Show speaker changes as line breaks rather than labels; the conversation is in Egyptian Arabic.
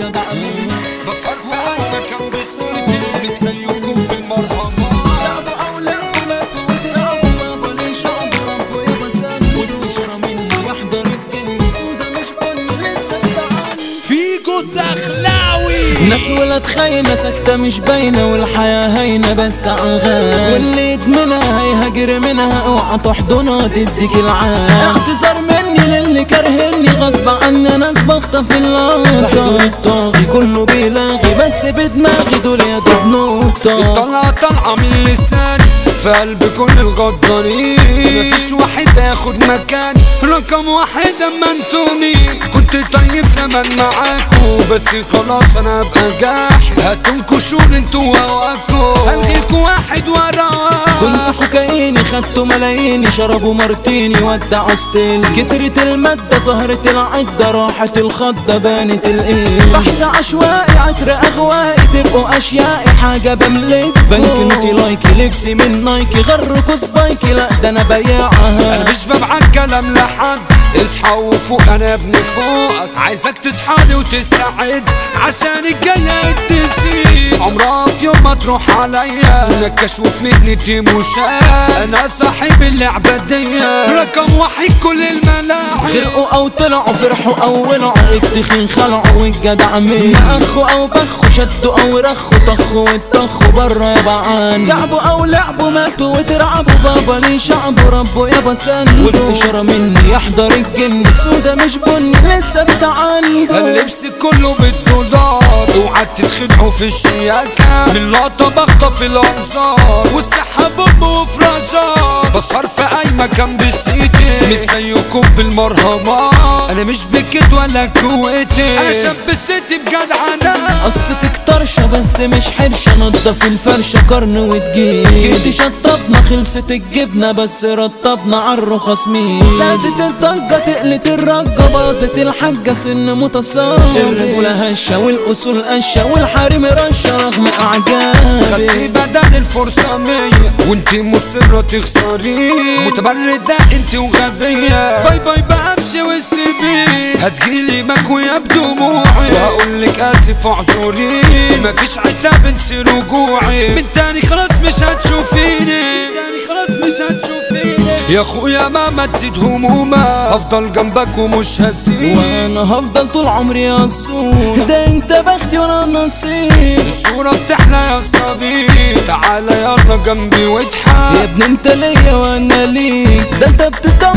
والجدع مني
بصرف عينك كان بصيتي مش زيكم بالمرحمة
لعبوا أو لعبوا ماتوا وتلعبوا بابا ليه شعب ربوا يا بسان والبشرة مني يحضر الجن سودا مش بني لسه بتعاني
فيجو الدخلاوي
ناس ولاد خاينة ساكتة مش باينة والحياة هاينة بس عالغاب واللي يدمنها هيهاجر منها اوعى تحضنها تديك العاب اعتذار مني للي كرهني غصب عني ناس بخطف اللقطة الطاغي كله بيلاغي بس بدماغي دول يا دوب نقطة
الطلعة طالعة من لساني في قلب كل الغدارين مفيش واحد ياخد مكاني رقم واحد اما انتوني كنت طيب زمان معاكو بس خلاص انا ابقى جاحد هتنكشون انتوا هواكو هلغيكوا واحد ورا واحد
كنت كوكاييني خدتوا ملاييني شربوا مرتيني ودعوا ستيل كترت المادة ظهرت العدة راحت الخضة بانت الايه بحث عشوائي عطر اغوائي تبقوا اشيائي حاجة بملك بنك نوتي لايكي لبسي من نايكي غركوا سبايكي لا ده انا بياعها
انا مش ببعت كلام لحد اصحى وفوق انا ابن فوقك عايزك تصحى وتستعد عشان الجاية تزيد عمرها في يوم ما تروح عليا نكش وفي مهنتي مشاة انا صاحب اللعبة دي رقم واحد كل الملاعب
غرقوا او طلعوا فرحوا او ولعوا التخين خلعوا والجدع من اخوا او بخوا شدوا او رخوا طخوا واتطخوا برا يا بعان لعبوا او لعبوا ماتوا وترعبوا بابا ليه شعبوا ربوا يا بسان والاشارة مني يحضر الجن سودا مش بني لسه بتعاندوا
اللبس كله بالدولار اوعى تتخدعوا في الشياكة من لقطة بخطف الانظار والسحاب بوب وفراشات بسهر في اي مكان بسيتي مش زيكم بالمرهمة انا مش بكت ولا كويتي انا شاب الست بجدعنة
قصتك طرشة بس مش حرشة نضف الفرشة قرن وتجيب جيتي شطبنا خلصت الجبنة بس رطبنا عالرخص مين زادت الضجة تقلت الرجة باظت الحاجة سن متصاب الرجولة هشة والأصول قشة والحريم رشة رغم أعجابي
خدتي بدل الفرصة مية وانت مصرة تخسري متبردة انت وغبية باي باي بقى امشي وسيبي هتجيلي مكوية بدموعي وهقولك اسف اعذري مفيش عتاب انسي رجوعي من تاني خلاص مش هتشوفيني تاني خلاص مش هتشوفيني يا اخويا ماما تزيد همومة هفضل جنبك ومش هسيب
وانا هفضل طول عمري يا الصورة ده انت بختي وانا النصيب
الصورة بتحلى يا صبي تعالى يلا جنبي
يا
واضحك
ابني انت ليا وانا ليك ده انت بتطلع